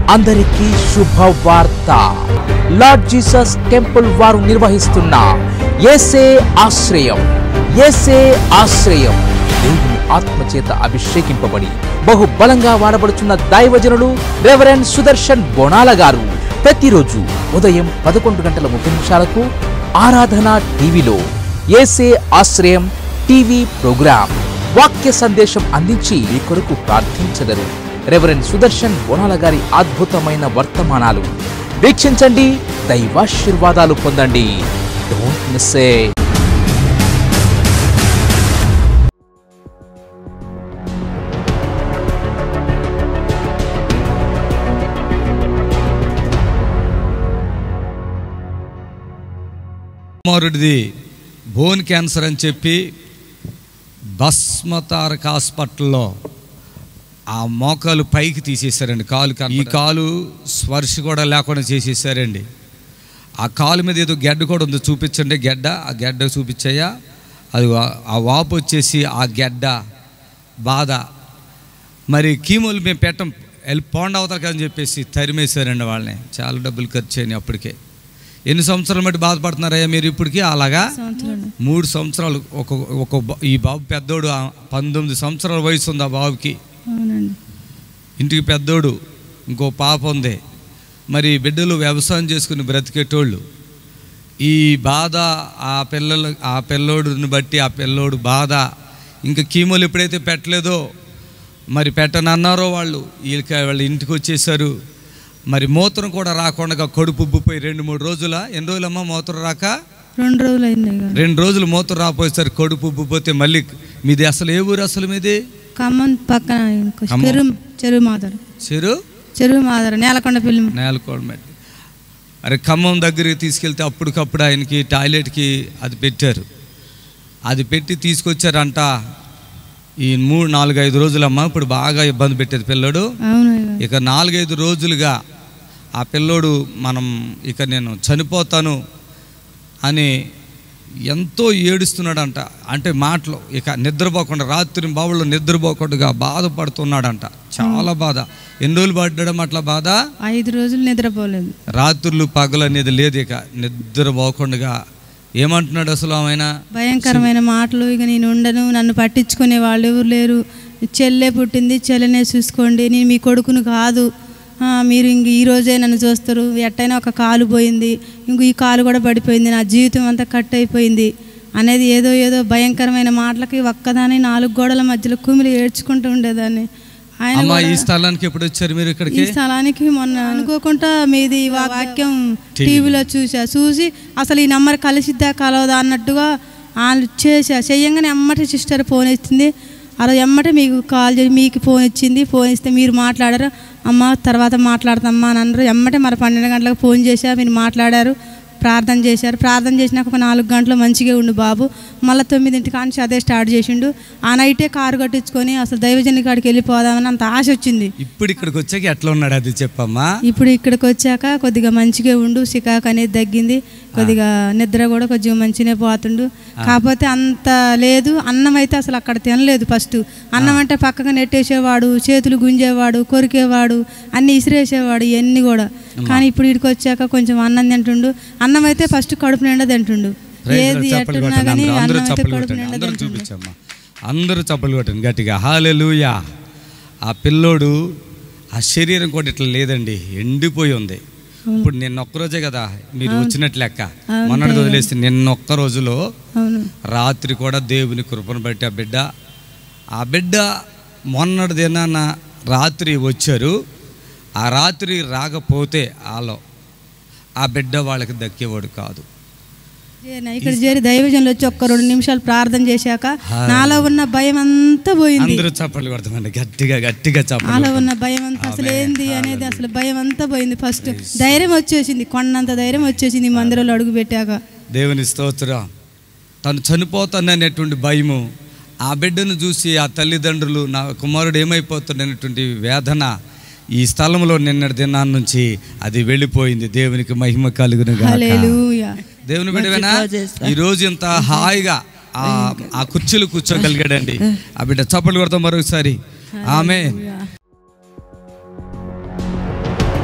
అందరికీ శుభవార్త lord Jesus temple వారు నిర్వహిస్తున్న ఏసే ఆశ్రయం ఏసే ఆశ్రయం దేవుని ఆత్మచేత అభిషేకింపబడి బహు బలంగా వాడబడుచున్న దైవజనుడు రెవరెండ్ సుదర్శన్ బొనాల గారు ప్రతిరోజు ఉదయం పదకొండు గంటల ముప్పై నిమిషాలకు ఆరాధన టీవీలో ఏసే ఆశ్రయం టీవీ ప్రోగ్రాం వాక్య సందేశం అందించి మీ కొరకు ప్రార్థించదరు రెవరెండ్ సుదర్శన్ బోనాల గారి అద్భుతమైన వర్తమానాలు వీక్షించండి దైవాశీర్వాదాలు పొందండి డోంట్ మిస్ కుమారుడిది బోన్ క్యాన్సర్ అని చెప్పి భస్మతారక హాస్పిటల్లో ఆ మోకాలు పైకి తీసేశారండి కాలు కనపడ- ఈ కాలు స్పర్శ కూడా లేకుండా చేసేసారండి ఆ కాలు మీద ఏదో గెడ్డ కూడా ఉంది చూపించండి గెడ్డ ఆ గెడ్డ చూపించాయా అది వా- ఆ వాపు వచ్చేసి ఆ గెడ్డ బాధ మరి కీమోలు మేము పెట్టం వెళ్ళి పోండి అవుతారు కదని చెప్పేసి తరిమేశారండి వాళ్ళని చాలా డబ్బులు ఖర్చు అయినాయి అప్పటికే ఎన్ని సంవత్సరాలు బట్టి బాధపడుతున్నారయ్యా మీరు ఇప్పటికి అలాగా సంవత్సరాలు మూడు సంవత్సరాలు ఒక ఒక బా- ఈ బాబు పెద్దోడు ఆ పంతొమ్మిది సంవత్సరాల వయసు ఉంది ఆ బాబుకి అవునండి ఇంటికి పెద్దోడు ఇంకో పాప ఉంది మరి బిడ్డలు వ్యవసాయం చేసుకుని బ్రతికేటోళ్ళు ఈ బాధ ఆ పిల్లలు ఆ పిల్లోడుని బట్టి ఆ పిల్లోడు బాధ ఇంకా కీమోలు ఎప్పుడైతే పెట్టలేదో మరి పెట్టనన్నారో వాళ్ళు వీళ్ళకి వాళ్ళ ఇంటికి వచ్చేసారు మరి మూత్రం కూడా రాకుండా కడుపు ఉబ్బిపోయి రెండు మూడు రోజుల ఎన్ని రోజులమ్మా మూత్రం రాక రెండు రోజులు అయింది ఇక. రెండు రోజులు మూత్రం రాపోయేసరికి కడుపు ఉబ్బిపోతే మళ్ళీ మీది అసలు ఏ ఊరు అసలు మీది ఖమ్మం పక్కన ఇంకో ఖమ్మం. చెరువు చెరువు మాదర చెరు చెరువు మాదర నేలకొండ పిల్లి నేలకోడమెట్ అరే ఖమ్మం దగ్గరికి తీసుకెళ్తే అప్పటికప్పుడు ఆయనకి టాయిలెట్కి అది పెట్టారు అది పెట్టి తీసుకొచ్చారంట ఈ మూడు నాలుగు ఐదు రోజులమ్మా ఇప్పుడు బాగా ఇబ్బంది పెట్టేది పిల్లోడు అవును ఇక. ఇక నాలుగైదు రోజులుగా ఆ పిల్లోడు మనం ఇక నేను చనిపోతాను అని ఎంతో ఏడుస్తున్నాడంట అంటే మాటలు ఇక నిద్రపోకుండా రాత్రి బావుల్లో నిద్రపోకుండా బాధపడుతున్నాడంట చాలా బాధ ఎన్ని రోజులు పడ్డాడు అట్లా బాధ ఐదు రోజులు నిద్రపోలేదు రాత్రులు పగలు అనేది లేదు ఇక నిద్రపోకుండా ఏమంటున్నాడు అసలు ఆయన భయంకరమైన మాటలు ఇక నేను ఉండను నన్ను పట్టించుకునే వాళ్ళు ఎవరు లేరు చెల్లె పుట్టింది చెల్లెనే చూసుకోండి నేను మీ కొడుకును కాదు ఆ, మీరు ఇంక ఈ రోజే నన్ను చూస్తారు ఎట్టయినా ఒక కాలు పోయింది ఇంక ఈ కాలు కూడా పడిపోయింది నా జీవితం అంతా కట్ అయిపోయింది అనేది ఏదో ఏదో భయంకరమైన మాటలకి ఒక్కదాని నాలుగు గోడల మధ్యలో కుమిలి ఏడ్చుకుంటూ ఉండేదాన్ని ఆయన అమ్మ కూడా- ఈ స్థలానికి ఎప్పుడు వచ్చారు మీరు ఈ ఇక్కడికి స్థలానికి మొన్న అనుకోకుండా మీది వా- వాక్యం టీవీలో చూసా చూసి అసలు ఈ నెంబర్ కలిసిద్దా కలవదా అన్నట్టుగా వాళ్ళు చేసా చెయ్యంగానే ఎమ్మటి సిస్టర్ ఫోన్ ఇచ్చింది అలా ఎమ్మటే మీకు కాల్ చేసి మీకు ఫోన్ ఇచ్చింది ఫోన్ ఇస్తే మీరు మాట్లాడారు అమ్మ తర్వాత మాట్లాడతామ్మా అని అన్నారు ఎమ్మటే మరి పన్నెండు గంటలకు ఫోన్ చేశా మీరు మాట్లాడారు ప్రార్థన చేశారు ప్రార్థన చేసినాక ఒక నాలుగు గంటలు మంచిగా ఉండు బాబు మళ్ళీ తొమ్మిదింటికి కానించి అదే స్టార్ట్ చేసిండు ఆ నైటే కారు కట్టించుకొని అసలు దైవజని కాడికి వెళ్ళిపోదామని అంత ఆశ వచ్చింది ఇప్పుడు ఇక్కడికి వచ్చాక ఎట్లా ఉన్నాడు అది చెప్పమ్మా ఇప్పుడు ఇక్కడికి వచ్చాక కొద్దిగా మంచిగా ఉండు సికాకు అనేది తగ్గింది కొద్దిగా నిద్ర కూడా కొద్దిగా మంచిగానే పోతుండు కాకపోతే అంత లేదు అన్నం అయితే అసలు అక్కడ తినలేదు ఫస్ట్ అన్నం అంటే పక్కగా నెట్టేసేవాడు చేతులు గుంజేవాడు కొరికేవాడు అన్ని ఇసిరేసేవాడు ఇవన్నీ కూడా కానీ ఇప్పుడు ఇక్కడికి వచ్చాక కొంచెం అన్నం తింటుండు అన్నం అయితే ఫస్ట్ కడుపు నిండా తింటుండు ఏది చప్పలు ఎట్టున్నా కొట్టండి కానీ అందరూ. అందరూ అన్నం అయితే చప్పలు కడుపు కొట్టండి నిండా అందరూ తింటుండు చూపించమ్మా అందరూ చప్పలు కొట్టండి గట్టిగా హాలెలుయా ఆ పిల్లోడు ఆ శరీరం కూడా ఇట్లా లేదండి ఎండిపోయి ఉంది ఇప్పుడు నిన్న ఒక్క రోజే కదా మీరు వచ్చినట్లు లెక్క అవును, మొన్నటి వదిలేస్తే నిన్న ఒక్క రోజులో అవును రాత్రి కూడా దేవుని కృపను బట్టి ఆ బిడ్డ ఆ బిడ్డ మొన్నటి దినాన రాత్రి వచ్చారు ఆ రాత్రి రాకపోతే ఆలో ఆ బిడ్డ వాళ్ళకి దక్కేవాడు కాదు చేరినా. ఇక్కడ చేరి దైవజనులు వచ్చి ఒక్క రెండు నిమిషాలు ప్రార్థన చేశాక నాలో ఉన్న భయం అంతా పోయింది అందరూ చప్పట్లు కొడతామండి గట్టిగా గట్టిగా చప్పట్లు నాలో ఉన్న భయం అంతా అసలు ఏంది అనేది అసలు భయం అంతా పోయింది ఫస్ట్ ధైర్యం వచ్చేసింది కొండంత ధైర్యం వచ్చేసింది ఈ మందిరంలో అడుగు పెట్టాక దేవుని స్తోత్రం తను చనిపోతాననేటువంటి భయము ఆ బిడ్డను చూసి ఆ తల్లిదండ్రులు నా కుమారుడు ఏమైపోతాడనేటువంటి వేదన ఈ స్థలంలో నిన్నటి దినాన్ని నుంచి అది వెళ్ళిపోయింది దేవునికి మహిమ కలుగును గాక. హల్లెలూయా దేవుని బిడ్డవేనా ఈ రోజు ఇంత హాయిగా ఆ ఆ కుర్చీలు కూర్చోగలిగాడండి ఆ బిడ్డ చప్పట్లు కొడతాం మరొకసారి ఆమె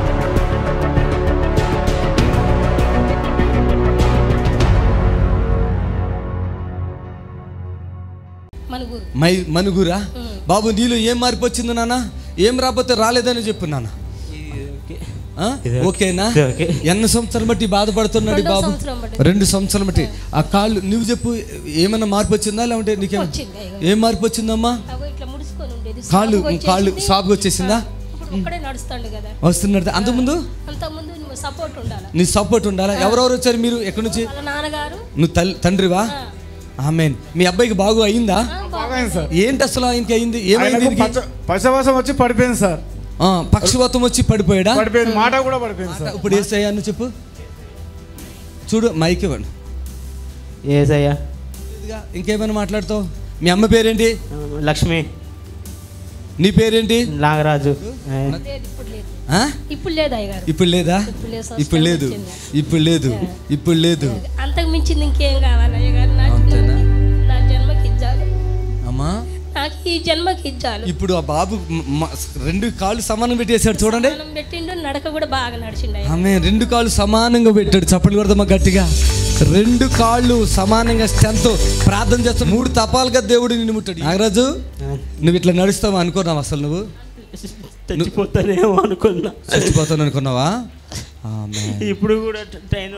మై మనుగురా బాబు నీలో ఏం మార్పు వచ్చింది నాన్న ఏం రాకపోతే రాలేదని చెప్పు నాన్న ఆ? ఓకేనా ఎన్ని సంవత్సరాలు బట్టి బాధపడుతున్నాడు ఈ బాబు సంవత్సరం బట్టి. రెండు సంవత్సరాలు బట్టి ఆ కాళ్ళు నువ్వు చెప్పు ఏమైనా మార్పు వచ్చిందా లేకుంటే నీకేం వచ్చింది, అయ్యో. ఏం మార్పు వచ్చిందమ్మా అగో ఇట్లా ముడుచుకొని ఉండేది కాళ్ళు సాగుగా కాళ్ళు వచ్చేసింది. సాపుగా వచ్చేసిందా ఇప్పుడు ఒక్కడే నడుస్తాడు కదా వస్తున్నాడు అంతకుముందు అంతకుముందు నువ్వు సపోర్ట్ ఉండాలి నీ సపోర్ట్ ఉండాలా ఎవరెవరు వచ్చారు మీరు ఎక్కడి నుంచి వాళ్ళ నాన్నగారు నువ్వు తల్లి తండ్రివా ఆమెన్ మీ అబ్బాయికి బాగు అయిందా ఆ, బాగా సార్ ఏంటి అసలు ఆయనకి అయింది ఏమైంది ఆయనకు ఈయనకి? పచ్చ- పచ్చవాసం వచ్చి పడిపోయింది సార్ ఆ, పక్షవాతం వచ్చి పడిపోయాడా పడిపోయింది మాట కూడా పడిపోయింది సార్ ఇప్పుడు ఏసయ్యా అని చెప్పు చూడు మైక్ ఇవ్వండి ఏసయ్యా ఇదిగా, ఇంకేమైనా మాట్లాడుతావు మీ అమ్మ పేరేంటి లక్ష్మి నీ పేరేంటి నాగరాజు లేదు ఇప్పుడు లేదు ఆ? ఇప్పుడు లేదు అయ్యగారు ఇప్పుడు లేదా ఇప్పుడు లేదు, ఇప్పుడు లేదు వచ్చింది. ఇప్పుడు లేదు ఇప్పుడు లేదు అంతకు మించింది ఇంకేం కావాలి అయ్యగారు నా అంతేనా? నా జన్మకి ఇచ్చాలి అమ్మా నాకు ఈ జన్మకి ఇచ్చాలి ఇప్పుడు ఆ బాబు మ- మ- రెండు కాళ్ళు సమానం పెట్టేశాడు చూడండి మనం పెట్టిండు నడక కూడా బాగా నడిచిండు అయ్య ఆమె రెండు కాళ్ళు సమానంగా పెట్టాడు చప్పట్లు కొడదామా గట్టిగా రెండు కాళ్ళు సమానంగా స్ట్రెంత్ ప్రార్థన చేస్తా మూడు తపాలుగా దేవుడు నిన్ను ముట్టాడు నాగరాజు నువ్వు ఇట్లా నడుస్తావు అనుకున్నావు అసలు నువ్వు చచ్చిపోతానేమో అనుకున్నా చచ్చిపోతాను అనుకున్నావా ఆమె ఇప్పుడు కూడా ట్రైన్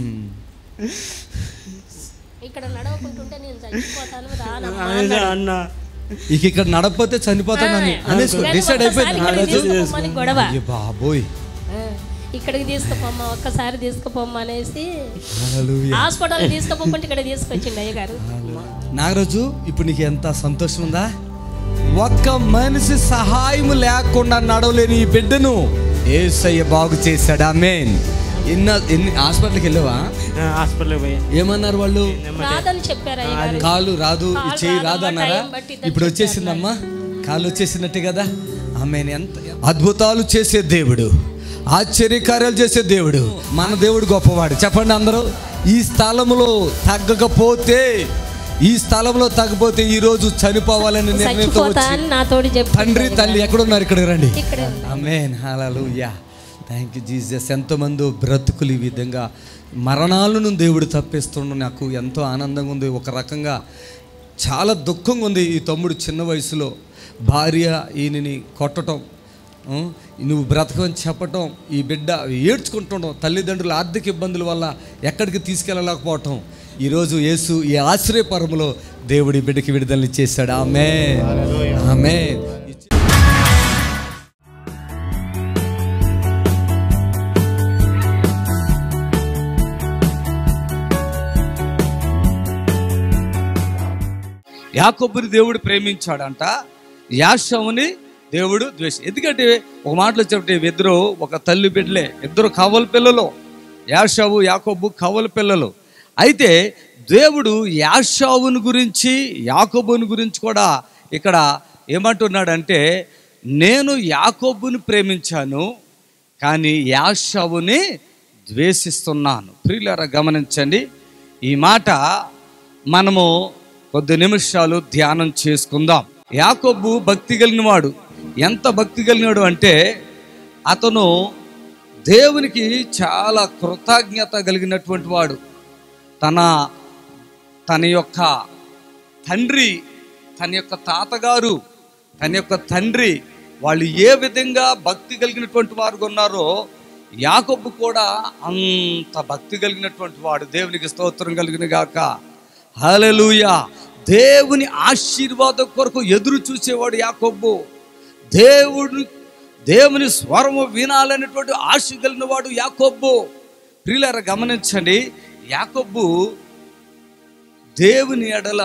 ఇక్కడ నడవకుంటుంటే నేను చచ్చిపోతాను రానమ్మా అన్న ఇక ఇక్కడ నడకపోతే చనిపోతానని అనేసుకో కానీ డిసైడ్ ఒక్కసారి అయిపోయింది ఇక్కడికి నాగరాజు తీసుకుపోమని గొడవ అయ్య బాబోయ్ ఆ, ఇక్కడికి తీసుకుపోమ్మా ఒక్కసారి తీసుకుపోమ్మా అనేసి హల్లెలూయా. హాస్పిటల్ తీసుకుపోకుంటే ఇక్కడ తీసుకొచ్చిండు అయ్య గారు నాగరాజు ఇప్పుడు నీకు ఎంత సంతోషం ఉందా ఒక్క మనిషి సహాయం లేకుండా నడవలేని ఈ బిడ్డను ఏసయ్య బాగు చేశాడు ఆమెన్ ఎన్న ఎన్ని హాస్పిటల్కి వెళ్ళావా హాస్పిటల్కి పోయి ఏమన్నారు వాళ్ళు రాదని చెప్పారు అయ్య గారు కాలు రాదు ఈ కాలు చెయ్యి రాదు, రాదు అన్నారా టైం బట్టి దాన్ని ఇప్పుడు వచ్చేసిందమ్మా కాలు వచ్చేసినట్టే కదా ఆమె ఎంత అద్భుతాలు చేసే దేవుడు ఆశ్చర్యకార్యాలు చేసే దేవుడు మన దేవుడు గొప్పవాడు చెప్పండి అందరూ ఈ స్థలములో తగ్గకపోతే ఈ స్థలంలో తగ్గపోతే ఈ రోజు చనిపోవాలని నిర్ణయంతో చచ్చిపోతా వచ్చి అని నాతోటి చెప్పి తండ్రి తల్లి ఎక్కడున్నారు ఇక్కడికి రండి ఇక్కడే అమేన్ హల్లెలూయా థ్యాంక్ యూ జీసస్ ఎంతమంది బ్రతుకులు ఈ విధంగా మరణాలను దేవుడు తప్పిస్తుండ నాకు ఎంతో ఆనందంగా ఉంది ఒక రకంగా చాలా దుఃఖంగా ఉంది ఈ తమ్ముడు చిన్న వయసులో భార్య ఈయనని కొట్టడం ఉం, నువ్వు బ్రతకమని చెప్పటం ఈ బిడ్డ ఏడ్చుకుంటుండడం తల్లిదండ్రుల ఆర్థిక ఇబ్బందుల వల్ల ఎక్కడికి తీసుకెళ్ళలేకపోవటం ఈరోజు యేసు ఈ ఆశ్రయపరములో దేవుడు ఈ బిడ్డకి విడుదల చేశాడు ఆమె ఆమె యాకోబుని దేవుడు ప్రేమించాడంట యాషవుని దేవుడు ద్వేష ఎందుకంటే ఒక మాటలో చెప్తే ఇద్దరు ఒక తల్లి బిడ్డలే ఇద్దరు కవల పిల్లలు యాషావు యాకోబు కవల పిల్లలు అయితే దేవుడు యాషావుని గురించి యాకోబుని గురించి కూడా ఇక్కడ ఏమంటున్నాడంటే నేను యాకోబుని ప్రేమించాను కానీ యాషావుని ద్వేషిస్తున్నాను ప్రియులారా గమనించండి ఈ మాట మనము కొద్ది నిమిషాలు ధ్యానం చేసుకుందాం యాకోబు భక్తి కలిగిన వాడు ఎంత భక్తి కలిగినాడు అంటే అతను దేవునికి చాలా కృతజ్ఞత కలిగినటువంటి వాడు తన తన యొక్క తండ్రి తన యొక్క తాతగారు తన యొక్క తండ్రి వాళ్ళు ఏ విధంగా భక్తి కలిగినటువంటి వారు ఉన్నారో యాకొబ్బు కూడా అంత భక్తి కలిగినటువంటి వాడు దేవునికి స్తోత్రం కలిగిన గాక హల్లెలూయా దేవుని ఆశీర్వాదం కొరకు ఎదురు చూసేవాడు యాకొబ్బు దేవుడు దేవుని స్వరము వినాలనేటువంటి ఆశ కలిగిన వాడు యాకొబ్బు ప్రియులారా గమనించండి యాకొబ్బు దేవుని ఎడల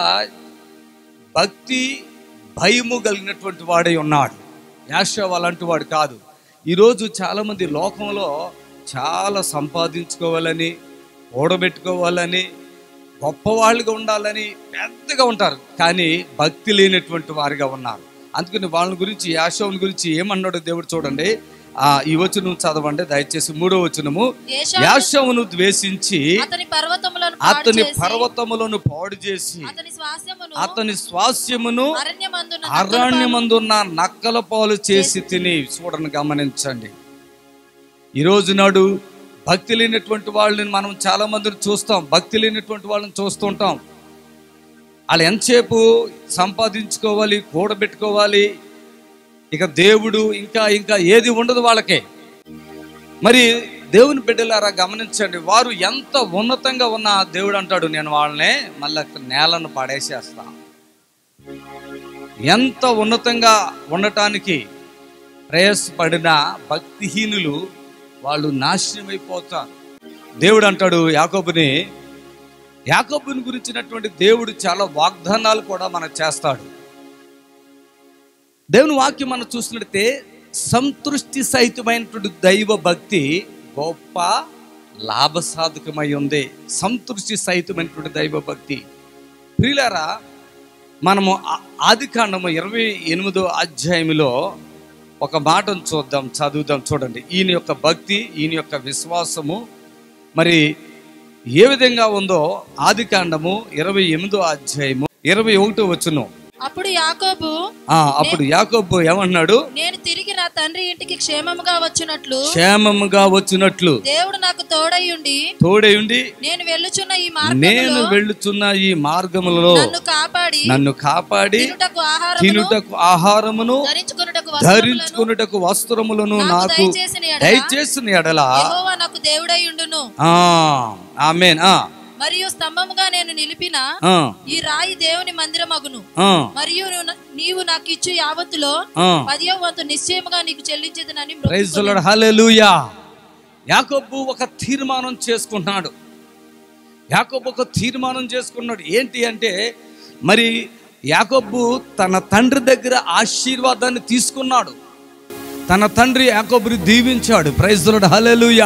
భక్తి భయము కలిగినటువంటి వాడై ఉన్నాడు యాషవ్ అలాంటి వాడు కాదు ఈరోజు చాలామంది లోకంలో చాలా సంపాదించుకోవాలని ఓడబెట్టుకోవాలని గొప్పవాళ్ళుగా ఉండాలని పెద్దగా ఉంటారు కానీ భక్తి లేనటువంటి వారిగా ఉన్నారు అందుకని వాళ్ళ గురించి యాషవుని గురించి ఏమన్నాడు దేవుడు చూడండి ఆ ఈ వచనం చదవండి దయచేసి మూడో వచనము యాషవును ద్వేషించి అతని పర్వతములను అతని పర్వతములను పాడు చేసి అతని శ్వాసమును అతని స్వాస్యమును అరణ్యమందున అరణ్యమందున్న నక్కల పాలు చేసి తిని చూడని గమనించండి ఈరోజు నాడు భక్తి లేనటువంటి వాళ్ళని మనం చాలా మందిని చూస్తాం భక్తి లేనటువంటి వాళ్ళని చూస్తుంటాం వాళ్ళు ఎంతసేపు సంపాదించుకోవాలి కూడబెట్టుకోవాలి ఇక దేవుడు ఇంకా ఇంకా ఏది ఉండదు వాళ్ళకే మరి దేవుని బిడ్డలారా గమనించండి వారు ఎంత ఉన్నతంగా ఉన్న దేవుడు అంటాడు నేను వాళ్ళనే మళ్ళీ నేలను పడేసేస్తా ఎంత ఉన్నతంగా ఉండటానికి ప్రయాసపడిన భక్తిహీనులు వాళ్ళు నాశనమైపోతారు దేవుడు అంటాడు యాకోబుని యాకోబుని గురించినటువంటి దేవుడు చాలా వాగ్దానాలు కూడా మనకు చేస్తాడు దేవుని వాక్యం మనం చూసినట్టే సంతృష్టి సహితమైనటువంటి దైవ భక్తి గొప్ప లాభసాధకమై ఉంది సంతృష్టి సహితమైనటువంటి దైవ భక్తి ప్రియులారా మనము ఆది కాండము ఇరవై ఎనిమిదో అధ్యాయంలో ఒక మాటను చూద్దాం చదువుదాం చూడండి ఈయన యొక్క భక్తి ఈయన యొక్క విశ్వాసము మరి ఏ విధంగా ఉందో ఆది కాండము ఇరవై ఎనిమిదో అధ్యాయము ఇరవై ఒకటో వచ్చును అప్పుడు యాకోబు ఆ అప్పుడు యాకోబు ఏమన్నాడు నేను తిరిగి నా తండ్రి ఇంటికి క్షేమముగా వచ్చినట్లు క్షేమముగా వచ్చినట్లు దేవుడు నాకు తోడయ్యుండి తోడయుండి నేను వెళ్ళుచున్న ఈ నేను మార్గంలో వెళ్ళుచున్న ఈ మార్గములలో నన్ను కాపాడి నన్ను కాపాడి తినుటకు ఆహారమును తినుటకు ఆహారమును ధరించుకున్నటకు వస్త్రములను ధరించుకున్నటకు వస్త్రములను నాకు నాకు దయచేసిన ఎడల దయచేసిన ఎడల యెహోవా నాకు దేవుడయ్యుండును ఆ ఆమెన్ ఆ మరియు స్తంభముగా నేను నిలిపిన ఆ ఈ రాయి దేవుని మందిరమగును ఆ మరియు నువ్వు- నీవు నాకు ఇచ్చు యావత్తులో ఆ పదియో వంతు నిశ్చయముగా నీకు చెల్లించదనని ప్రైజ్ లార్డ్ హల్లెలూయా యాకోబు ఒక తీర్మానం చేసుకున్నాడు యాకోబు ఒక తీర్మానం చేసుకున్నాడు ఏంటి అంటే మరి యాకోబు తన తండ్రి దగ్గర ఆశీర్వాదాన్ని తీసుకున్నాడు తన తండ్రి యాకోబుని దీవించాడు ప్రైజ్ లార్డ్ హల్లెలూయా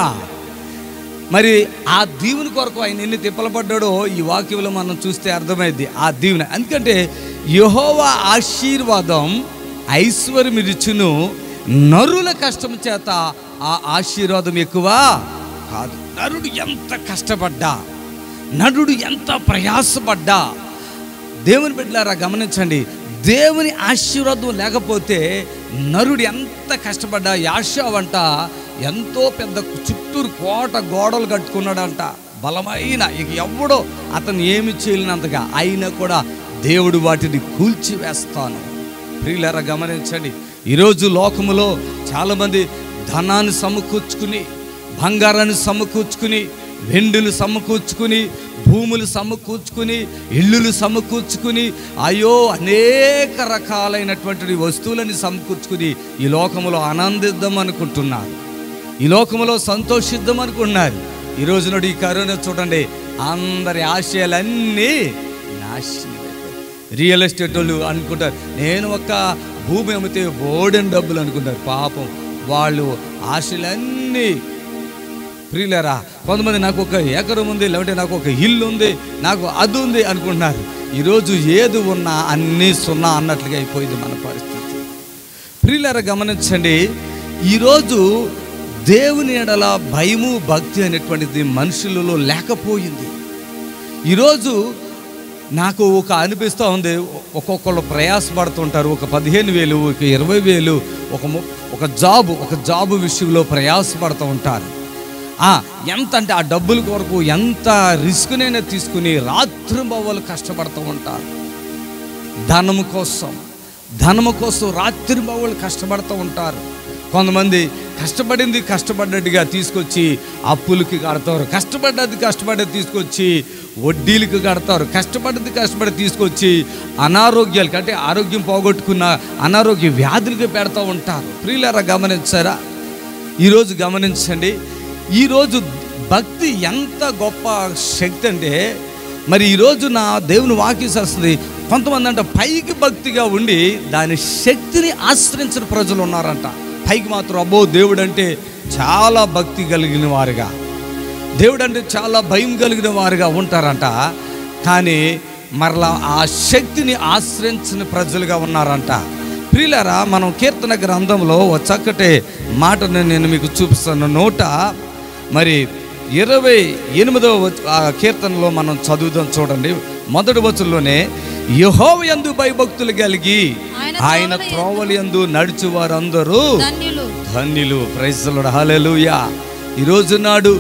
మరి ఆ దీవుని కొరకు ఆయన ఎన్ని తిప్పలపడ్డాడో ఈ వాక్యంలో మనం చూస్తే అర్థమైంది ఆ దీవెన ఎందుకంటే యహోవా ఆశీర్వాదం ఐశ్వర్యం ఇచ్చును నరుల కష్టం చేత ఆ ఆశీర్వాదం ఎక్కువ కాదు నరుడు ఎంత కష్టపడ్డా నరుడు ఎంత ప్రయాసపడ్డా దేవుని బిడ్డలారా గమనించండి దేవుని ఆశీర్వాదం లేకపోతే నరుడు ఎంత కష్టపడ్డా యాషావంట ఎంతో పెద్ద చుట్టూరు కోట గోడలు కట్టుకున్నాడంట బలమైన ఇక ఎవడో అతను ఏమి చేయలేనంతగా అయినా కూడా దేవుడు వాటిని కూల్చివేస్తాను ప్రియులారా గమనించండి ఈరోజు లోకములో చాలామంది ధనాన్ని సమకూర్చుకుని బంగారాన్ని సమకూర్చుకుని వెండులు సమకూర్చుకుని భూములు సమకూర్చుకుని ఇల్లులు సమకూర్చుకుని అయ్యో అనేక రకాలైనటువంటి వస్తువులని సమకూర్చుకుని ఈ లోకములో ఆనందిద్దాం అనుకుంటున్నారు ఈ లోకములో సంతోషిద్దాం అనుకుంటున్నారు ఈ రోజు నాడు ఈ కరోనా చూడండి అందరి ఆశయాలన్నీ నాశనం రియల్ ఎస్టేట్ వాళ్ళు అనుకుంటారు నేను ఒక భూమి అమ్మితే బోడెన్ డబ్బులు అనుకుంటారు పాపం వాళ్ళు ఆశలన్నీ ప్రియులరా కొంతమంది నాకు ఒక ఎకరం ఉంది లేదంటే నాకు ఒక ఇల్లు ఉంది నాకు అది ఉంది అనుకుంటున్నారు ఈరోజు ఏది ఉన్నా అన్నీ సున్నా అన్నట్లుగా అయిపోయింది మన పరిస్థితి ప్రియులరా గమనించండి ఈరోజు దేవుని ఎడల భయము భక్తి అనేటువంటిది మనుషులలో లేకపోయింది ఈరోజు నాకు ఒక అనిపిస్తూ ఉంది ఒక్కొక్కళ్ళు ప్రయాసపడుతుంటారు ఒక పదిహేను వేలు ఒక ఇరవై వేలు ఒక ము- ఒక జాబు ఒక జాబు విషయంలో ప్రయాసపడుతూ ఉంటారు ఆ, ఎంత అంటే ఆ డబ్బుల కొరకు ఎంత రిస్క్నైనా తీసుకుని రాత్రి బవ్వలు కష్టపడుతూ ఉంటారు ధనము కోసం ధనము కోసం రాత్రి బవ్వలు కష్టపడుతూ ఉంటారు కొంతమంది కష్టపడింది కష్టపడ్డట్టుగా తీసుకొచ్చి అప్పులకి కడతారు కష్టపడ్డది కష్టపడ్డది తీసుకొచ్చి వడ్డీలకు కడతారు కష్టపడ్డది కష్టపడి తీసుకొచ్చి అనారోగ్యాలకి అంటే ఆరోగ్యం పోగొట్టుకున్న అనారోగ్య వ్యాధులకి పెడతా ఉంటారు ప్రియులారా గమనించారా ఈరోజు గమనించండి ఈరోజు భక్తి ఎంత గొప్ప శక్తి అంటే మరి ఈరోజు నా దేవుని వాక్యం వస్తుంది కొంతమంది అంట పైకి భక్తిగా ఉండి దాని శక్తిని ఆశ్రయించిన ప్రజలు ఉన్నారంట పైకి మాత్రం అబ్బో దేవుడు అంటే చాలా భక్తి కలిగిన వారుగా దేవుడు అంటే చాలా భయం కలిగిన వారుగా ఉంటారంట కానీ మరలా ఆ శక్తిని ఆశ్రయించిన ప్రజలుగా ఉన్నారంట ప్రియులారా మనం కీర్తన గ్రంథంలో ఒక చక్కటి మాటను నేను మీకు చూపిస్తాను నోట మరి ఇరవై ఎనిమిదవ వచ- ఆ కీర్తనలో మనం చదువుదాం చూడండి మొదటి వచనంలోనే యహోవ యందు భయభక్తులు కలిగి ఆయన ఆయన త్రోవల త్రోవలు యందు నడుచు వారందరూ ధన్యులు ధన్యులు ప్రైజలుడు హల్లెలూయా ఈరోజు నాడు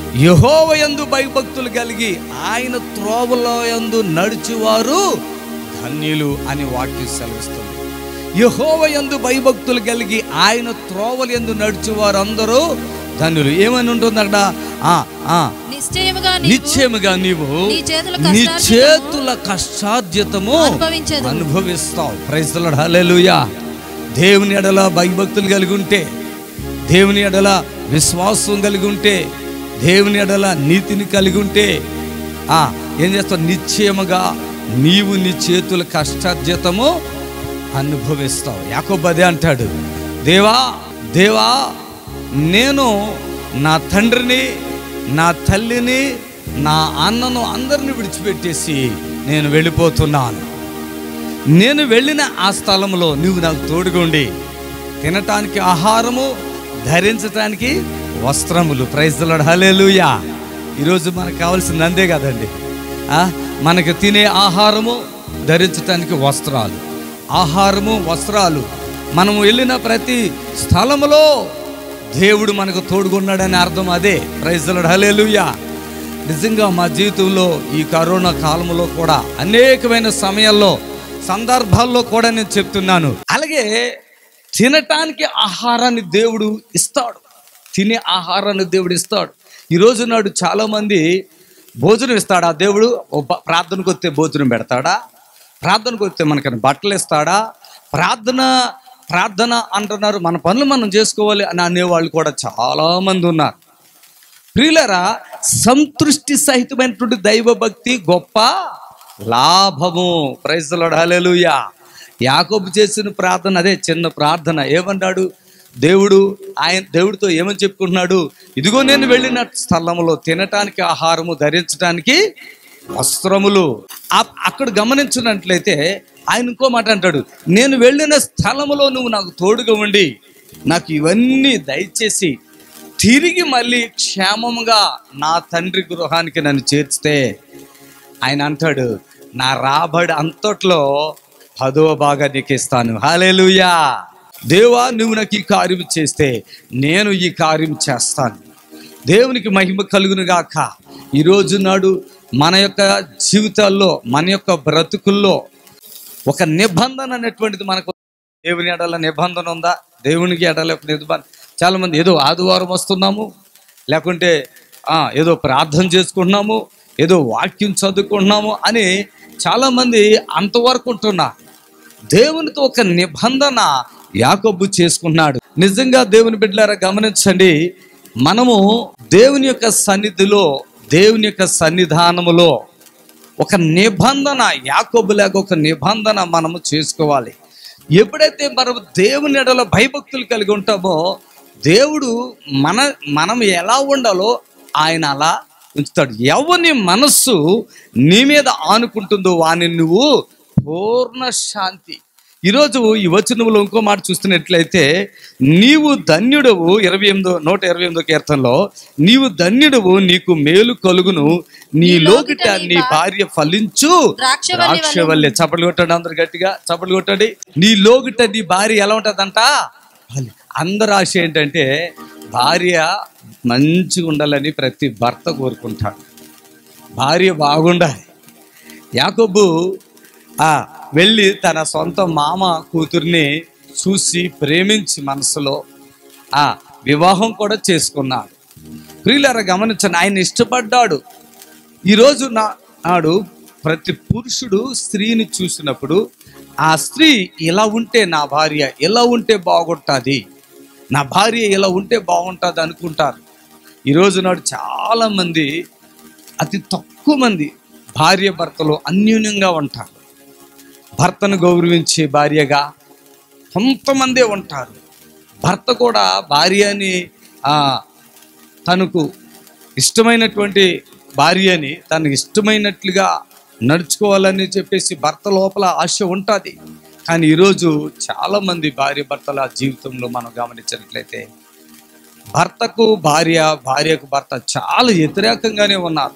యహోవయందు భయభక్తులు కలిగి ఆయన త్రోవలో యందు నడుచువారు ధన్యులు అని వాక్యం సెలవిస్తుంది యహోవయందు భయభక్తులు కలిగి ఆయన త్రోవలు ఎందు నడుచువారు అందరూ ధన్యులు ఏమని ఉంటుంది అక్కడ ఆ, ఆ, నిశ్చయముగా నీవు నిశ్చయముగా నీవు నీ చేతుల నీ కష్టార్జితము చేతుల కష్టార్జితము అనుభవించెదవు. అనుభవిస్తావు ప్రైస్తల హల్లెలూయా దేవుని ఎడల భయభక్తులు కలిగి ఉంటే దేవుని ఎడల విశ్వాసం కలిగి ఉంటే దేవుని ఎడల నీతిని కలిగి ఉంటే ఆ ఏం చేస్తావు నిశ్చయముగా నీవు నీ చేతుల కష్టార్జితము అనుభవిస్తావు యాకోబు అదే అంటాడు దేవా దేవా నేను నా తండ్రిని నా తల్లిని నా అన్నను అందరిని విడిచిపెట్టేసి నేను వెళ్ళిపోతున్నాను నేను వెళ్ళిన ఆ స్థలంలో నువ్వు నాకు తోడుగుండి తినటానికి ఆహారము ధరించటానికి వస్త్రములు ప్రైజ్లాడు హలేలుయా ఈరోజు మనకు కావాల్సింది అంతే కదండి ఆ, మనకు తినే ఆహారము ధరించటానికి వస్త్రాలు ఆహారము వస్త్రాలు మనము వెళ్ళిన ప్రతి స్థలములో దేవుడు మనకు తోడుగున్నాడని అర్థం అదే ప్రైజ్లాడు హలేలుయా నిజంగా మా జీవితంలో ఈ కరోనా కాలంలో కూడా అనేకమైన సమయాల్లో సందర్భాల్లో కూడా నేను చెప్తున్నాను అలాగే తినటానికి ఆహారాన్ని దేవుడు ఇస్తాడు తినే ఆహారాన్ని దేవుడు ఇస్తాడు ఈ రోజు నాడు చాలా మంది భోజనం ఇస్తాడా దేవుడు ఓ ప- ప్రార్థనకు వస్తే భోజనం పెడతాడా ప్రార్థనకు వస్తే మనకని బట్టలు ఇస్తాడా ప్రార్థన ప్రార్థన అంటున్నారు మన పనులు మనం చేసుకోవాలి అని అనేవాళ్ళు కూడా చాలా మంది ఉన్నారు ప్రియులరా సంతృష్టి సహితమైనటువంటి దైవభక్తి గొప్ప లాభము ప్రైజ్లాడు హల్లెలూయా యాకోబు చేసిన ప్రార్థన అదే చిన్న ప్రార్థన ఏమన్నాడు దేవుడు ఆయన దేవుడితో ఏమని చెప్పుకుంటున్నాడు ఇదిగో నేను వెళ్ళిన స్థలంలో తినటానికి ఆహారము ధరించడానికి వస్త్రములు ఆ- అక్కడ గమనించినట్లయితే ఆయన ఇంకో మాట అంటాడు నేను వెళ్ళిన స్థలములో నువ్వు నాకు తోడుగా ఉండి నాకు ఇవన్నీ దయచేసి తిరిగి మళ్ళీ క్షేమంగా నా తండ్రి గృహానికి నన్ను చేర్చితే ఆయన అంటాడు నా రాబడి అంతట్లో పదవ భాగా నీకు ఇస్తాను హాలేలుయా దేవా నువ్వు నాకు ఈ కార్యం చేస్తే నేను ఈ కార్యం చేస్తాను దేవునికి మహిమ కలుగును గాక ఈరోజు నాడు మన యొక్క జీవితాల్లో మన యొక్క బ్రతుకుల్లో ఒక నిబంధన అనేటువంటిది మనకు దేవుని ఎడల నిబంధన ఉందా దేవునికి ఎడల ఒక నిబంధన చాలా మంది ఏదో ఆదివారం వస్తున్నాము లేకుంటే ఆ, ఏదో ప్రార్థన చేసుకుంటున్నాము ఏదో వాక్యం చదువుకుంటున్నాము అని చాలా మంది అంతవరకు ఉంటున్నారు దేవునితో ఒక నిబంధన యాకబ్బు చేసుకున్నాడు నిజంగా దేవుని బిడ్డలారా గమనించండి మనము దేవుని యొక్క సన్నిధిలో దేవుని యొక్క సన్నిధానములో ఒక నిబంధన యాకోబులాగా ఒక నిబంధన మనము చేసుకోవాలి ఎప్పుడైతే మనం దేవుని ఎడల భయభక్తులు కలిగి ఉంటామో దేవుడు మన మనం ఎలా ఉండాలో ఆయన అలా ఉంచుతాడు ఎవని మనస్సు నీ మీద ఆనుకుంటుందో వాని నువ్వు పూర్ణ శాంతి ఈరోజు ఈ వచనములో ఇంకో మాట చూస్తున్నట్లయితే నీవు ధన్యుడవు ఇరవై ఎనిమిదో నూట ఇరవై ఎనిమిదో కీర్తనలో నీవు ధన్యుడవు నీకు మేలు కలుగును నీ లోకిట నీ భార్య ఫలించు ద్రాక్షవల్లి వలె ద్రాక్ష వల్లే చప్పట్లు కొట్టండి అందరు గట్టిగా చప్పట్లు కొట్టండి నీ లోగిట నీ భార్య ఎలా ఉంటుందంట ఫలి- అందరు ఆశ ఏంటంటే భార్య మంచిగా ఉండాలని ప్రతి భర్త కోరుకుంటాడు భార్య బాగుండాలి యాకోబు ఆ వెళ్ళి తన సొంత మామ కూతుర్ని చూసి ప్రేమించి మనసులో ఆ వివాహం కూడా చేసుకున్నాడు ప్రియులారా గమనించండి ఆయన ఇష్టపడ్డాడు ఈరోజు నా నాడు ప్రతి పురుషుడు స్త్రీని చూసినప్పుడు ఆ స్త్రీ ఇలా ఉంటే నా భార్య ఇలా ఉంటే బాగుంటుంది నా భార్య ఇలా ఉంటే బాగుంటుంది అనుకుంటారు ఈరోజు నాడు చాలా మంది అతి తక్కువ మంది భార్య భర్తలు అన్యూన్యంగా ఉంటారు భర్తను గౌరవించే భార్యగా కొంతమందే ఉంటారు భర్త కూడా భార్యని ఆ, తనకు ఇష్టమైనటువంటి భార్యని తనకు ఇష్టమైనట్లుగా నడుచుకోవాలని చెప్పేసి భర్త లోపల ఆశ ఉంటుంది కానీ ఈరోజు చాలామంది భార్య భర్తల జీవితంలో మనం గమనించినట్లయితే భర్తకు భార్య భార్యకు భర్త చాలా వ్యతిరేకంగానే ఉన్నారు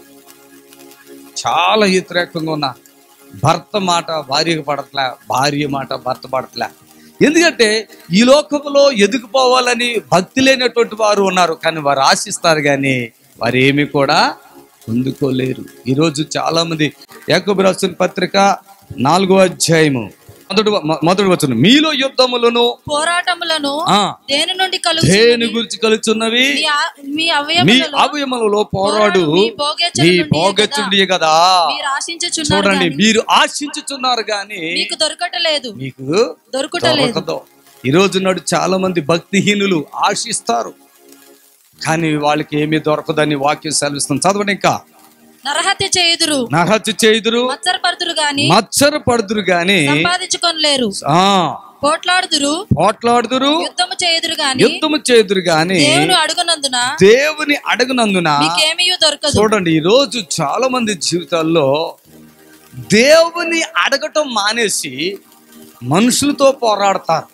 చాలా వ్యతిరేకంగా ఉన్నారు భర్త మాట భార్యకు పడట్లే భార్య మాట భర్త పడట్లే ఎందుకంటే ఈ లోకంలో ఎదిగిపోవాలని భక్తి లేనటువంటి వారు ఉన్నారు కానీ వారు ఆశిస్తారు కానీ వారు ఏమి కూడా పొందుకోలేరు ఈరోజు చాలా మంది యాకోబు రాసిన పత్రిక నాలుగో అధ్యాయము మొదటి వ- మొ- మొదటి వచ్చిన మీలో యుద్ధములను పోరాటములను ఆ, దేని నుండి దేని కలుగు గురించి కలుచున్నవి మీ ఆ- మీ మీ అవయవములలో అవయములలో పోరాడు పోరాడు మీ భోగేచ్ఛల మీ నుండియే భోగచుండియే కదా మీరు ఆశించుచున్నారు చూడండి గాని మీరు ఆశించుచున్నారు గాని మీకు దొరకటలేదు మీకు దొరుకుటలేదు దొరకదు ఈ రోజు నాడు చాలా మంది భక్తిహీనులు ఆశిస్తారు కానీ వాళ్ళకి ఏమీ దొరకదని వాక్యం సెలవిస్తుంది చదవండి ఇంకా నరహత్య చేయుదురు నరహత్య చేయుదురు మత్సరపరుదురు గాని మచ్చర పడుదురు గాని సంపాదించుకొనలేరు ఆ పోట్లాడుదురు పోట్లాడుదురు యుద్ధము చేయుదురు గాని యుద్ధము చేదురు గాని దేవుని అడుగునందున దేవుని అడగనందున మీకేమీ దొరకదు చూడండి ఈ రోజు చాలా మంది జీవితాల్లో దేవుని అడగటం మానేసి మనుషులతో పోరాడతారు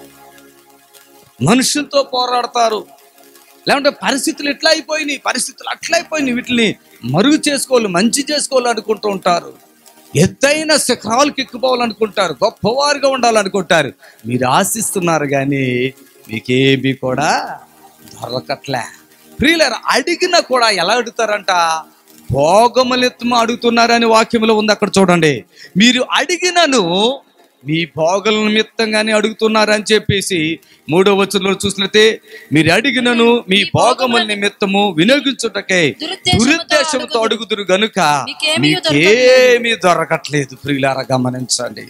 మనుషులతో పోరాడతారు లేకుంటే పరిస్థితులు ఎట్లా అయిపోయినాయి పరిస్థితులు అట్లా అయిపోయినాయి వీటిని మరుగు చేసుకోవాలి మంచి చేసుకోవాలి అనుకుంటూ ఉంటారు ఎత్తైన శిఖరాలకు ఎక్కిపోవాలనుకుంటారు గొప్పవారుగా ఉండాలనుకుంటారు మీరు ఆశిస్తున్నారు కానీ మీకేమీ కూడా దొరకట్లే ప్రియులారు అడిగినా కూడా ఎలా అడుగుతారంట భోగములెత్తము అడుగుతున్నారని వాక్యంలో ఉంది అక్కడ చూడండి మీరు అడిగినను మీ భోగల నిమిత్తంగానే అడుగుతున్నారని చెప్పేసి మూడో వచనంలో చూసినట్టే మీరు అడిగినను మీ భోగముల నిమిత్తము వినియోగించుటకే దురుద్దేశముతో దురుద్దేశంతో అడుగుదురు గనుక మీకేమీ మీకేమీ దొరకట్లేదు ప్రియులారా గమనించండి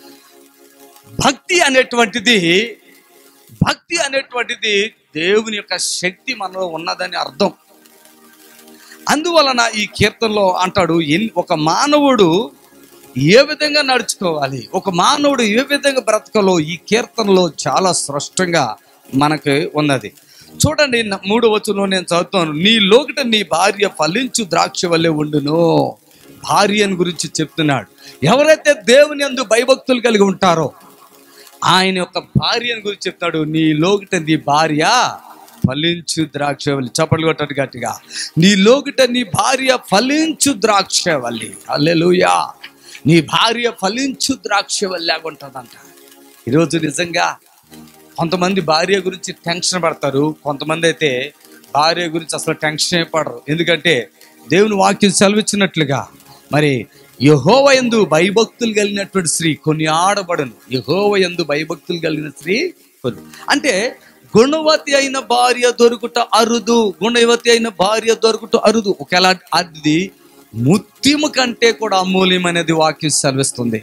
భక్తి అనేటువంటిది భక్తి అనేటువంటిది దేవుని యొక్క శక్తి మనలో ఉన్నదని అర్థం అందువలన ఈ కీర్తనలో అంటాడు ఎన్- ఒక మానవుడు ఏ విధంగా నడుచుకోవాలి ఒక మానవుడు ఏ విధంగా బ్రతకాలో ఈ కీర్తనలో చాలా స్పష్టంగా మనకు ఉన్నది చూడండి న- మూడో వచనంలో నేను చదువుతాను నీ లోకిట నీ భార్య ఫలించు ద్రాక్ష వల్లే ఉండును భార్యను గురించి చెప్తున్నాడు ఎవరైతే దేవుని అందు భయభక్తులు కలిగి ఉంటారో ఆయన యొక్క భార్యను గురించి చెప్తాడు నీ లోకిట నీ భార్య ఫలించు ద్రాక్షవల్లి చప్పట్లు కొట్టడు గట్టిగా నీ లోకిట నీ భార్య ఫలించు ద్రాక్షవల్లి అల్లెలుయా నీ భార్య ఫలించు ద్రాక్షవల్లి ఉంటుందంట ఈరోజు నిజంగా కొంతమంది భార్య గురించి టెన్షన్ పడతారు కొంతమంది అయితే భార్య గురించి అసలు టెన్షన్ పడరు ఎందుకంటే దేవుని వాక్యం సెలవిచ్చినట్లుగా మరి యహోవ యందు భయభక్తులు కలిగినటువంటి స్త్రీ కొన్ని ఆడబడను యహోవ యందు భయభక్తులు కలిగిన స్త్రీ కొన్ని అంటే గుణవతి అయిన భార్య దొరుకుట అరుదు గుణవతి అయిన భార్య దొరుకుట అరుదు ఒకవేళ అది ముత్యము కంటే కూడా అమూల్యమైనది వాక్యం సెలవిస్తుంది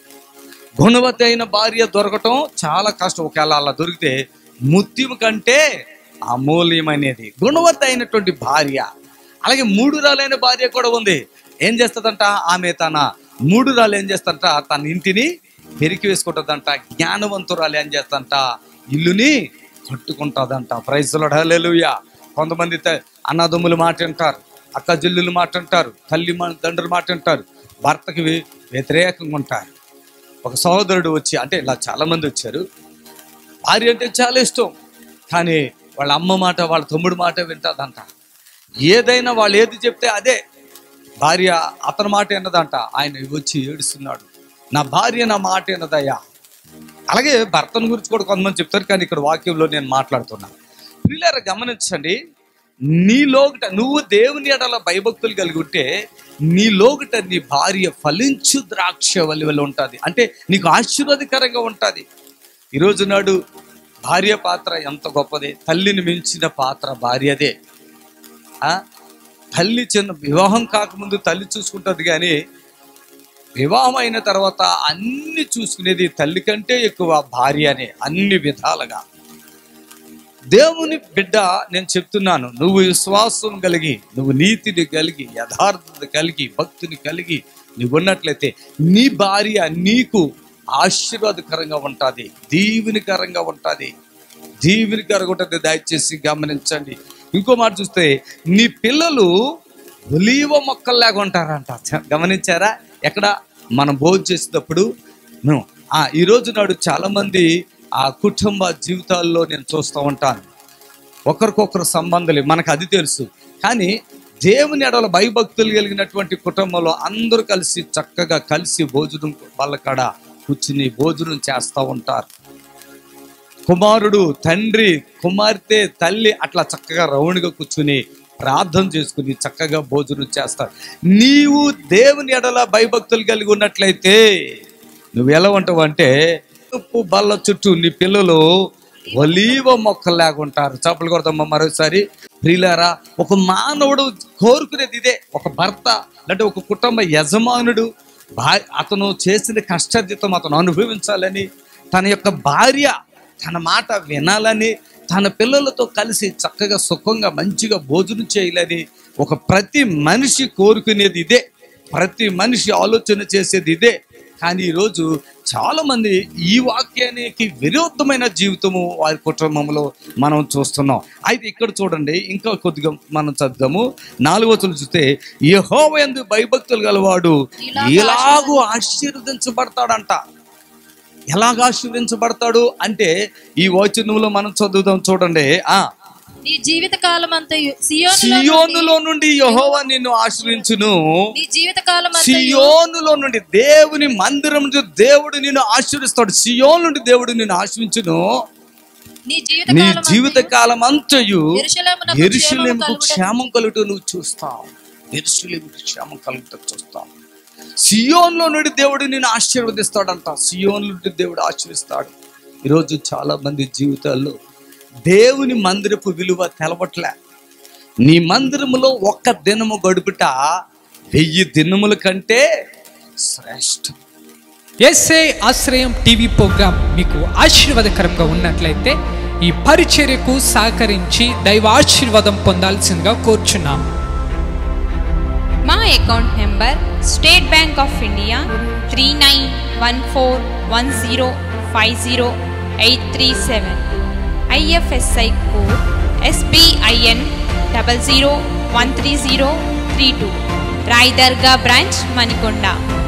గుణవతి అయిన భార్య దొరకటం చాలా కష్టం ఒకవేళ అలా దొరికితే ముత్యం కంటే అమూల్యమైనది గుణవతి అయినటువంటి భార్య అలాగే మూడు రాలైన భార్య కూడా ఉంది ఏం చేస్తుందంట ఆమె తన మూడు రాలు ఏం చేస్తుందంట తన ఇంటిని పెరికి వేసుకుంటుందంట జ్ఞానవంతురాలు ఏం చేస్తుందంట ఇల్లుని కట్టుకుంటుందంట ప్రైజ్లో హల్లెలూయా కొంతమంది త- అన్నదమ్ములు మాట అంటారు అక్క జిల్లులు మాట అంటారు తల్లి మా తండ్రులు మాట అంటారు భర్తకి వ్య- వ్యతిరేకంగా ఉంటారు ఒక సహోదరుడు వచ్చి అంటే ఇలా చాలా మంది వచ్చారు భార్య అంటే చాలా ఇష్టం కానీ వాళ్ళ అమ్మ మాట వాళ్ళ తమ్ముడు మాట వింటదంట ఏదైనా వాళ్ళు ఏది చెప్తే అదే భార్య అతని మాట విన్నదంట ఆయన వచ్చి ఏడుస్తున్నాడు నా భార్య నా మాట విన్నదయ్యా అలాగే భర్తను గురించి కూడా కొంతమంది చెప్తారు కానీ ఇక్కడ వాక్యంలో నేను మాట్లాడుతున్నా పిల్లలు గమనించండి నీ లోగట నువ్వు దేవుని ఎడల భయభక్తులు కలిగి ఉంటే నీ లోగట నీ భార్య ఫలించు ద్రాక్ష వలి వల్ల ఉంటుంది అంటే నీకు ఆశీర్వాదకరంగా ఉంటుంది ఈరోజు నాడు భార్య పాత్ర ఎంత గొప్పది తల్లిని మించిన పాత్ర భార్యదే ఆ? తల్లి చిన్న వివాహం కాకముందు తల్లి చూసుకుంటుంది కానీ వివాహం అయిన తర్వాత అన్ని చూసుకునేది తల్లి కంటే ఎక్కువ భార్యనే అన్ని విధాలుగా దేవుని బిడ్డ నేను చెప్తున్నాను నువ్వు విశ్వాసం కలిగి నువ్వు నీతిని కలిగి యథార్థత కలిగి భక్తిని కలిగి నువ్వు ఉన్నట్లయితే నీ భార్య నీకు ఆశీర్వాదకరంగా ఉంటుంది దీవెనికరంగా ఉంటుంది దీవెనికరంగా ఉంటుంది దయచేసి గమనించండి ఇంకో మాట చూస్తే నీ పిల్లలు ఒలీవ మొక్కల్లాగా ఉంటారంట చ- గమనించారా ఎక్కడ మనం భోజనం చేసేటప్పుడు మేము ఆ, ఈ రోజు నాడు చాలా మంది ఆ కుటుంబ జీవితాల్లో నేను చూస్తూ ఉంటాను ఒకరికొకరు సంబంధాలు మనకు అది తెలుసు కానీ దేవుని ఎడల భయభక్తులు కలిగినటువంటి కుటుంబంలో అందరూ కలిసి చక్కగా కలిసి భోజనం వాళ్ళ కాడ కూర్చుని భోజనం చేస్తూ ఉంటారు కుమారుడు తండ్రి కుమార్తె తల్లి అట్లా చక్కగా రౌండ్గా కూర్చుని ప్రార్థన చేసుకుని చక్కగా భోజనం చేస్తారు నీవు దేవుని ఎడల భయభక్తులు కలిగి ఉన్నట్లయితే నువ్వు ఎలా ఉంటావు అంటే ఉప్పు బల్ల చుట్టూ నీ పిల్లలు ఒలీవ మొక్కలు లేకుంటారు చప్పలు కొడతామా మరోసారి ప్రియులారా ఒక మానవుడు కోరుకునేది ఇదే ఒక భర్త అంటే ఒక కుటుంబ యజమానుడు భా అతను చేసిన కష్టజితం అతను అనుభవించాలని తన యొక్క భార్య తన మాట వినాలని తన పిల్లలతో కలిసి చక్కగా సుఖంగా మంచిగా భోజనం చేయాలని ఒక ప్రతి మనిషి కోరుకునేది ఇదే ప్రతి మనిషి ఆలోచన చేసేది ఇదే కానీ ఈరోజు చాలా మంది ఈ వాక్యానికి విరుద్ధమైన జీవితము వారి కుటుంబంలో మనం చూస్తున్నాం అయితే ఇక్కడ చూడండి ఇంకా కొద్దిగా మనం చదువుదాము నాలుగో చూస్తే యహోవ ఎందు భయభక్తులు గలవాడు ఇలాగూ ఆశీర్వదించబడతాడంట ఎలాగ ఆశీర్వదించబడతాడు అంటే ఈ వచనంలో మనం చదువుదాం చూడండి ఆ నీ జీవిత కాలం అంతయు సియోనులో సియోనులో నుండి యహోవా నిన్ను ఆశ్రయించును నీ జీవిత కాలం అంతయు సియోనులో నుండి దేవుని మందిరం నుండి దేవుడు నిన్ను ఆశీర్విస్తాడు సియోన్ నుండి దేవుడు నిన్ను ఆశ్రయించును నీ జీవిత నీ కాలం జీవిత కాలం అంతయు యెరూషలేమునకు ఎరుషులేముకు క్షేమము కలుగుట- క్షేమం కలుగుట నువ్వు చూస్తావు ఎరుషులేముకు క్షేమం కలుగుట చూస్తావు సియోన్లో నుండి దేవుడు నిన్ను ఆశీర్వదిస్తాడంట సియోన్ నుండి దేవుడు ఆశీర్విస్తాడు ఈరోజు చాలా మంది జీవితాల్లో దేవుని మందిరపు విలువ తెలవట్లే నీ మందిరములో ఒక్క దినము గడుపుట వెయ్యి దినముల కంటే శ్రేష్టం ఎస్ఏ ఆశ్రయం టీవీ ప్రోగ్రాం మీకు ఆశీర్వాదకరంగా ఉన్నట్లయితే ఈ పరిచర్యకు సహకరించి దైవ ఆశీర్వాదం పొందాల్సిందిగా కోరుచున్నాం మా account number State Bank of India three nine one four one zero five zero eight three seven IFSC code SBIN double zero one three zero three two Rayadurga branch Manikonda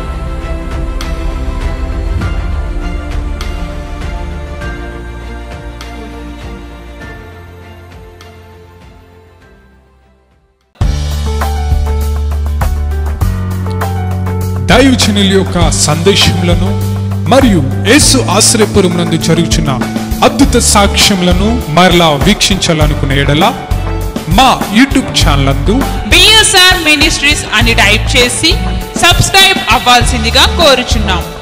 దైవజనుల యొక్క సందేశములను మరియు యేసు ఆశ్రయపురం నందు జరుగుచున్న అద్భుత సాక్ష్యములను మరలా వీక్షించాలనుకునే ఎడల మా యూట్యూబ్ ఛానల్ నందు బిఎస్ఆర్ మినిస్ట్రీస్ అని టైప్ చేసి సబ్స్క్రైబ్ అవ్వాల్సిందిగా కోరుచున్నాం